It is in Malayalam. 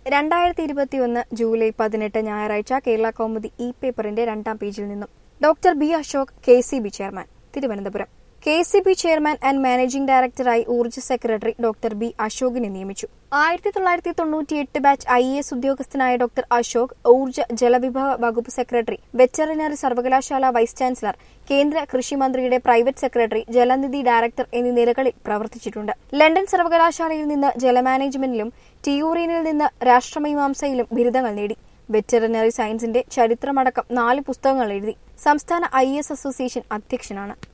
രണ്ടായിരത്തി ഇരുപത്തിയൊന്ന് ജൂലൈ പതിനെട്ട് ഞായറാഴ്ച കേരള കൗമുദി ഇ പേപ്പറിന്റെ രണ്ടാം പേജിൽ നിന്നും doctor B Ashok K C B chairman Thiruvananthapuram K C B chairman and managing ഡയറക്ടറായി ഊർജ്ജ സെക്രട്ടറി ഡോക്ടർ ബി അശോകിനെ നിയമിച്ചു ആയിരത്തി തൊള്ളായിരത്തി തൊണ്ണൂറ്റിയെട്ട് ബാച്ച് ഐ എസ് ഉദ്യോഗസ്ഥനായ ഡോക്ടർ അശോക് ഊർജ്ജ ജലവിഭവ വകുപ്പ് സെക്രട്ടറി വെറ്ററിനറി സർവകലാശാല വൈസ് ചാൻസലർ കേന്ദ്ര കൃഷിമന്ത്രിയുടെ പ്രൈവറ്റ് സെക്രട്ടറി ജലനിധി ഡയറക്ടർ എന്നീ നിലകളിൽ പ്രവർത്തിച്ചിട്ടുണ്ട് ലണ്ടൻ സർവകലാശാലയിൽ നിന്ന് ജലമാനേജ്മെന്റിലും ടിയൂറിനിൽ നിന്ന് രാഷ്ട്രമീമാംസയിലും ബിരുദങ്ങൾ നേടി വെറ്ററിനറി സയൻസിന്റെ ചരിത്രമടക്കം നാല് പുസ്തകങ്ങൾ എഴുതി സംസ്ഥാന ഐ അസോസിയേഷൻ അധ്യക്ഷനാണ്